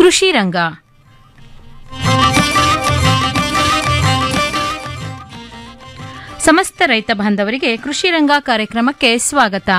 ಕೃಷಿ ರಂಗ ಸಮಸ್ತ ರೈತ ಬಾಂಧವರಿಗೆ ಕೃಷಿ ರಂಗ ಕಾರ್ಯಕ್ರಮಕ್ಕೆ ಸ್ವಾಗತ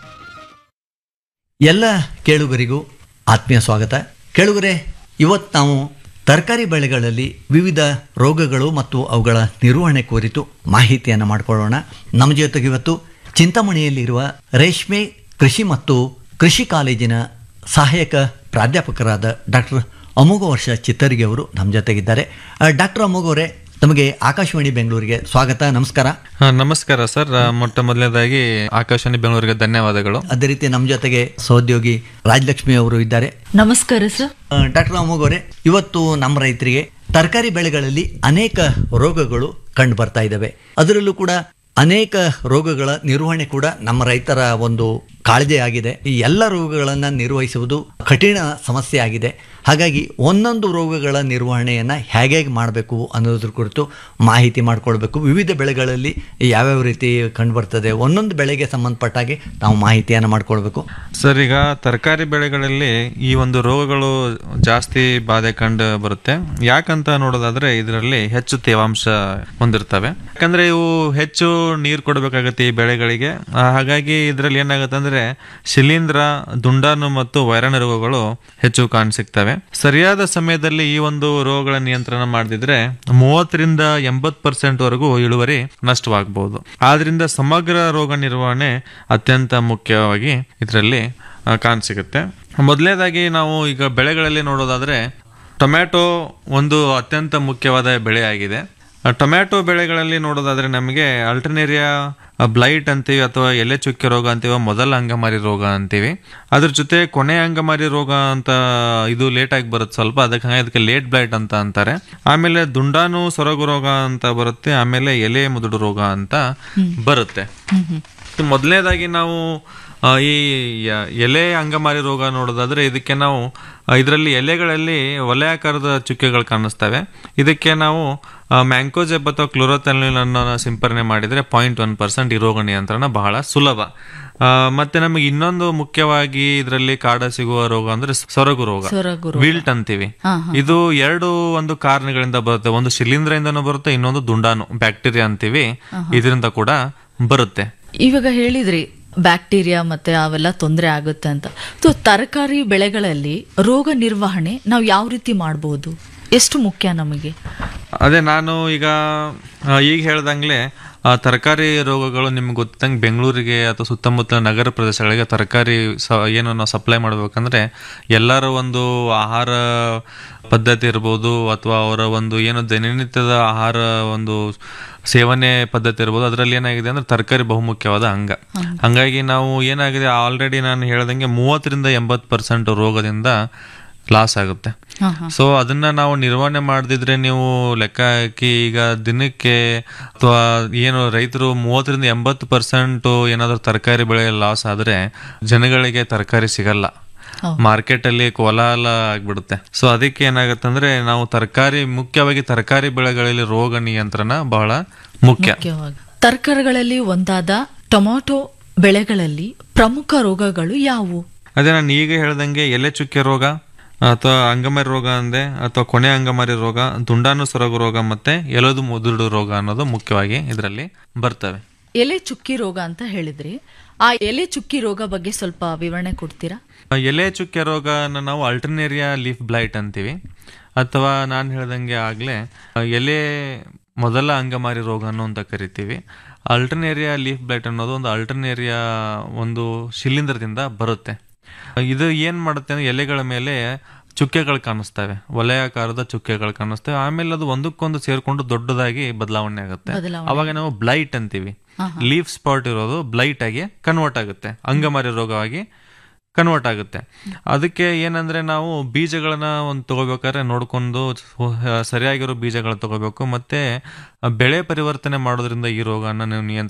ಎಲ್ಲ ಕೇಳುಗರಿಗೂ ಆತ್ಮೀಯ ಸ್ವಾಗತ ಕೇಳುಗರೆ ಇವತ್ತು ನಾವು ತರಕಾರಿ ಬೆಳೆಗಳಲ್ಲಿ ವಿವಿಧ ರೋಗಗಳು ಮತ್ತು ಅವುಗಳ ನಿರ್ವಹಣೆ ಕುರಿತು ಮಾಹಿತಿಯನ್ನು ಮಾಡಿಕೊಳ್ಳೋಣ ನಮ್ಮ ಜೊತೆಗೆ ಇವತ್ತು ಚಿಂತಾಮಣಿಯಲ್ಲಿರುವ ರೇಷ್ಮೆ ಕೃಷಿ ಮತ್ತು ಕೃಷಿ ಕಾಲೇಜಿನ ಸಹಾಯಕ ಪ್ರಾಧ್ಯಾಪಕರಾದ ಡಾಕ್ಟರ್ ಅಮೋಘ ವರ್ಷ ಚಿತ್ತರಿಗೆ ಅವರು ನಮ್ಮ ಜೊತೆಗಿದ್ದಾರೆ ಡಾಕ್ಟರ್ ಅಮೋಘ ಅವರೇ ತಮಗೆ ಆಕಾಶವಾಣಿ ಬೆಂಗಳೂರಿಗೆ ಸ್ವಾಗತ ನಮಸ್ಕಾರ ಹಾ, ನಮಸ್ಕಾರ ಸರ್ ಆ, ಮೊಟ್ಟ ಮೊದಲನೇದಾಗಿ ಆಕಾಶವಾಣಿ ಬೆಂಗಳೂರಿಗೆ ಧನ್ಯವಾದಗಳು ಅದೇ ರೀತಿ ನಮ್ಮ ಜೊತೆಗೆ ಸಹೋದ್ಯೋಗಿ ರಾಜಲಕ್ಷ್ಮಿ ಅವರು ಇದ್ದಾರೆ ನಮಸ್ಕಾರ ಸರ್ ಡಾಕ್ಟರ್ ಅಮೋಘ್ ಅವರೇ ಇವತ್ತು ನಮ್ಮ ರೈತರಿಗೆ ತರಕಾರಿ ಬೆಳೆಗಳಲ್ಲಿ ಅನೇಕ ರೋಗಗಳು ಕಂಡು ಬರ್ತಾ ಇದ್ದಾವೆ ಅದರಲ್ಲೂ ಕೂಡ ಅನೇಕ ರೋಗಗಳ ನಿರ್ವಹಣೆ ಕೂಡ ನಮ್ಮ ರೈತರ ಒಂದು ಕಾಳಜಿ ಆಗಿದೆ ಈ ಎಲ್ಲ ರೋಗಗಳನ್ನು ನಿರ್ವಹಿಸುವುದು ಕಠಿಣ ಸಮಸ್ಯೆ ಆಗಿದೆ ಹಾಗಾಗಿ ಒಂದೊಂದು ರೋಗಗಳ ನಿರ್ವಹಣೆಯನ್ನು ಹೇಗೆ ಮಾಡಬೇಕು ಅನ್ನೋದ್ರ ಕುರಿತು ಮಾಹಿತಿ ಮಾಡಿಕೊಳ್ಬೇಕು ವಿವಿಧ ಬೆಳೆಗಳಲ್ಲಿ ಯಾವ್ಯಾವ ರೀತಿ ಕಂಡು ಬರ್ತದೆ ಒಂದೊಂದು ಬೆಳೆಗೆ ಸಂಬಂಧಪಟ್ಟ ಹಾಗೆ ನಾವು ಮಾಹಿತಿಯನ್ನು ಮಾಡಿಕೊಳ್ಬೇಕು ಸರ್ ಈಗ ತರಕಾರಿ ಬೆಳೆಗಳಲ್ಲಿ ಈ ಒಂದು ರೋಗಗಳು ಜಾಸ್ತಿ ಬಾಧೆ ಕಂಡು ಬರುತ್ತೆ ಯಾಕಂತ ನೋಡೋದಾದ್ರೆ ಇದರಲ್ಲಿ ಹೆಚ್ಚು ತೇವಾಂಶ ಹೊಂದಿರ್ತವೆ ಯಾಕಂದ್ರೆ ಇವು ಹೆಚ್ಚು ನೀರು ಕೊಡಬೇಕಾಗತ್ತೆ ಈ ಬೆಳೆಗಳಿಗೆ ಆ, ಹಾಗಾಗಿ ಇದರಲ್ಲಿ ಏನಾಗುತ್ತೆ ಅಂದ್ರೆ ಶಿಲೀಂಧ್ರ ದುಂಡಾಣು ಮತ್ತು ವೈರಾಣು ರೋಗಗಳು ಹೆಚ್ಚು ಕಾಣಸಿಗ್ತವೆ ಸರಿಯಾದ ಸಮಯದಲ್ಲಿ ಈ ಒಂದು ರೋಗಗಳ ನಿಯಂತ್ರಣ ಮಾಡದಿದ್ರೆ ಮೂವತ್ತರಿಂದ ಎಂಬತ್ತು ಪರ್ಸೆಂಟ್ ವರೆಗೂ ಇಳುವರಿ ನಷ್ಟವಾಗಬಹುದು ಆದ್ರಿಂದ ಸಮಗ್ರ ರೋಗ ನಿರ್ವಹಣೆ ಅತ್ಯಂತ ಮುಖ್ಯವಾಗಿ ಇದರಲ್ಲಿ ಕಾಣಸಿಗುತ್ತೆ ಮೊದಲನೇದಾಗಿ ನಾವು ಈಗ ಬೆಳೆಗಳಲ್ಲಿ ನೋಡೋದಾದ್ರೆ ಟೊಮ್ಯಾಟೊ ಒಂದು ಅತ್ಯಂತ ಮುಖ್ಯವಾದ ಬೆಳೆ ಆಗಿದೆ ಆ ಟೊಮ್ಯಾಟೊ ಬೆಳೆಗಳಲ್ಲಿ ನೋಡೋದಾದ್ರೆ ನಮಗೆ ಅಲ್ಟರ್ನೇರಿಯಾ ಬ್ಲೈಟ್ ಅಂತೀವಿ ಅಥವಾ ಎಲೆ ಚುಕ್ಕೆ ರೋಗ ಅಂತೀವಿ ಮೊದಲ ಅಂಗಮಾರಿ ರೋಗ ಅಂತೀವಿ ಅದ್ರ ಜೊತೆ ಕೊನೆ ಅಂಗಮಾರಿ ರೋಗ ಅಂತ ಇದು ಲೇಟ್ ಆಗಿ ಬರುತ್ತೆ ಸ್ವಲ್ಪ ಅದಕ್ಕೆ ಹಾಗಾಗಿ ಅದಕ್ಕೆ ಲೇಟ್ ಬ್ಲೈಟ್ ಅಂತ ಅಂತಾರೆ ಆಮೇಲೆ ದುಂಡಾನು ಸೊರಗು ರೋಗ ಅಂತ ಬರುತ್ತೆ ಆಮೇಲೆ ಎಲೆ ಮುದುಡು ರೋಗ ಅಂತ ಬರುತ್ತೆ ಮೊದಲನೇದಾಗಿ ನಾವು ಆ, ಈ ಯ- ಎಲೆ ಅಂಗಮಾರಿ ರೋಗ ನೋಡೋದಾದ್ರೆ ಇದಕ್ಕೆ ನಾವು ಇದರಲ್ಲಿ ಎಲೆಗಳಲ್ಲಿ ವಲಯಾಕಾರದ ಚುಕ್ಕೆಗಳು ಕಾಣಿಸ್ತವೆ ಇದಕ್ಕೆ ನಾವು ಮ್ಯಾಂಕೋಜೆಬ್ ಅಥವಾ ಕ್ಲೋರೋಥೆಲಿನ್ ಅನ್ನು ಸಿಂಪರಣೆ ಮಾಡಿದರೆ ಪಾಯಿಂಟ್ ಒನ್ ಪರ್ಸೆಂಟ್ ಈ ರೋಗ ನಿಯಂತ್ರಣ ಬಹಳ ಸುಲಭ ಆ, ಮತ್ತೆ ನಮಗೆ ಇನ್ನೊಂದು ಮುಖ್ಯವಾಗಿ ಇದರಲ್ಲಿ ಕಾಡ ಸಿಗುವ ರೋಗ ಅಂದ್ರೆ ಸೊರಗು ರೋಗ ಸೊರಗು ವಿಲ್ಟ್ ಅಂತೀವಿ ಇದು ಎರಡು ಒಂದು ಕಾರಣಗಳಿಂದ ಬರುತ್ತೆ ಒಂದು ಶಿಲೀಂಧ್ರದಿಂದನೂ ಬರುತ್ತೆ ಇನ್ನೊಂದು ದುಂಡಾನು ಬ್ಯಾಕ್ಟೀರಿಯಾ ಅಂತೀವಿ ಇದರಿಂದ ಕೂಡ ಬರುತ್ತೆ ಇವಾಗ ಹೇಳಿದ್ರಿ ಬ್ಯಾಕ್ಟೀರಿಯಾ ಮತ್ತೆ ಅವೆಲ್ಲ ತೊಂದರೆ ಆಗುತ್ತೆ ಅಂತ ಸೊ ತರಕಾರಿ ಬೆಳೆಗಳಲ್ಲಿ ರೋಗ ನಿರ್ವಹಣೆ ನಾವು ಯಾವ ರೀತಿ ಮಾಡಬಹುದು ಎಷ್ಟು ಮುಖ್ಯ ನಮಗೆ ಅದೇ ನಾನು ಈಗ ಆ, ಈಗ ಹೇಳ್ದಂಗ್ಲೆ ಆ, ತರಕಾರಿ ರೋಗಗಳು ನಿಮ್ಗೆ ಗೊತ್ತಂಗೆ ಬೆಂಗಳೂರಿಗೆ ಅಥವಾ ಸುತ್ತಮುತ್ತ ನಗರ ಪ್ರದೇಶಗಳಿಗೆ ತರಕಾರಿ ಸ ಏನು ನಾವು ಸಪ್ಲೈ ಮಾಡ್ಬೇಕಂದ್ರೆ ಎಲ್ಲರ ಒಂದು ಆಹಾರ ಪದ್ಧತಿ ಇರ್ಬೋದು ಅಥವಾ ಅವರ ಒಂದು ಏನು ದಿನನಿತ್ಯದ ಆಹಾರ ಒಂದು ಸೇವನೆ ಪದ್ಧತಿ ಇರ್ಬೋದು ಅದರಲ್ಲಿ ಏನಾಗಿದೆ ಅಂದ್ರೆ ತರಕಾರಿ ಬಹುಮುಖ್ಯವಾದ ಅಂಗ ಹಂಗಾಗಿ ನಾವು ಏನಾಗಿದೆ ಆಲ್ರೆಡಿ ನಾನು ಹೇಳ್ದಂಗೆ ಮೂವತ್ತರಿಂದ ಎಂಬತ್ತು ಪರ್ಸೆಂಟ್ ರೋಗದಿಂದ ಲಾಸ್ ಆಗುತ್ತೆ ಸೊ ಅದನ್ನ ನಾವು ನಿರ್ವಹಣೆ ಮಾಡದಿದ್ರೆ ನೀವು ಲೆಕ್ಕ ಹಾಕಿ ಈಗ ದಿನಕ್ಕೆ ಅಥವಾ ಏನು ರೈತರು ಮೂವತ್ತರಿಂದ ಎಂಬತ್ತು ಪರ್ಸೆಂಟ್ ಏನಾದರೂ ತರಕಾರಿ ಬೆಳೆ ಲಾಸ್ ಆದ್ರೆ ಜನಗಳಿಗೆ ತರಕಾರಿ ಸಿಗಲ್ಲ ಮಾರ್ಕೆಟ್ ಅಲ್ಲಿ ಕೋಲಾಹಲ ಆಗ್ಬಿಡುತ್ತೆ ಸೊ ಅದಕ್ಕೆ ಏನಾಗುತ್ತೆ ಅಂದ್ರೆ ನಾವು ತರಕಾರಿ ಮುಖ್ಯವಾಗಿ ತರಕಾರಿ ಬೆಳೆಗಳಲ್ಲಿ ರೋಗ ನಿಯಂತ್ರಣ ಬಹಳ ಮುಖ್ಯ ಮುಖ್ಯವಾಗಿ ತರಕಾರಿಗಳಲ್ಲಿ ಒಂದಾದ ಟೊಮಾಟೊ ಬೆಳೆಗಳಲ್ಲಿ ಪ್ರಮುಖ ರೋಗಗಳು ಯಾವುವು ಅದೇ ನಾನು ಈಗ ಹೇಳ್ದಂಗೆ ಎಲೆ ಚುಕ್ಕೆ ರೋಗ ಅಥವಾ ಅಂಗಮಾರಿ ರೋಗ ಅಂದೆ ಅಥವಾ ಕೊನೆ ಅಂಗಮಾರಿ ರೋಗ ದುಂಡಾನು ಸೊರಗು ರೋಗ ಮತ್ತೆ ಎಲದು ಮುದುಡು ರೋಗ ಅನ್ನೋದು ಮುಖ್ಯವಾಗಿ ಇದರಲ್ಲಿ ಬರ್ತವೆ ಎಲೆ ಚುಕ್ಕಿ ರೋಗ ಅಂತ ಹೇಳಿದ್ರಿ ಆ ಎಲೆ ಚುಕ್ಕಿ ರೋಗ ಬಗ್ಗೆ ಸ್ವಲ್ಪ ವಿವರಣೆ ಕೊಡ್ತೀರಾ ಆ ಎಲೆ ಚುಕ್ಕೆ ರೋಗನ ನಾವು ಅಲ್ಟರ್ನೇರಿಯಾ ಲೀಫ್ ಬ್ಲೈಟ್ ಅಂತೀವಿ ಅಥವಾ ನಾನು ಹೇಳ್ದಂಗೆ ಆಗ್ಲೇ ಆ, ಎಲೆ ಮೊದಲ ಅಂಗಮಾರಿ ರೋಗ ಅನ್ನೋ ಅಂತ ಕರಿತೀವಿ ಅಲ್ಟರ್ನೇರಿಯಾ ಲೀಫ್ ಬ್ಲೈಟ್ ಅನ್ನೋದು ಒಂದು ಅಲ್ಟರ್ನೇರಿಯಾ ಒಂದು ಶಿಲೀಂಧ್ರದಿಂದ ಬರುತ್ತೆ ಇದು ಏನ್ ಮಾಡುತ್ತೆ ಅಂದ್ರೆ ಎಲೆಗಳ ಮೇಲೆ ಚುಕ್ಕೆಗಳು ಕಾಣಿಸ್ತವೆ ವಲಯಾಕಾರದ ಚುಕ್ಕೆಗಳು ಕಾಣಿಸ್ತವೆ ಆಮೇಲೆ ಅದು ಒಂದಕ್ಕೊಂದು ಸೇರ್ಕೊಂಡು ದೊಡ್ಡದಾಗಿ ಬದಲಾವಣೆ ಆಗುತ್ತೆ ಅವಾಗ ನಾವು ಬ್ಲೈಟ್ ಅಂತೀವಿ ಲೀಫ್ ಸ್ಪಾಟ್ ಇರೋದು ಬ್ಲೈಟ್ ಆಗಿ ಕನ್ವರ್ಟ್ ಆಗುತ್ತೆ ಅಂಗಮಾರಿ ರೋಗವಾಗಿ ಕನ್ವರ್ಟ್ ಆಗುತ್ತೆ ಅದಕ್ಕೆ ಏನಂದ್ರೆ ನಾವು ಬೀಜಗಳನ್ನ ಒಂದು ತಗೋಬೇಕಾದ್ರೆ ನೋಡ್ಕೊಂಡು ಸರಿಯಾಗಿರೋ ಬೀಜಗಳನ್ನ ತಗೋಬೇಕು ಮತ್ತೆ ಬೆಳೆ ಪರಿವರ್ತನೆ ಮಾಡೋದ್ರಿಂದ ಈ ರೋಗನ ನೀವು ನಿಯಂತ್ರಣ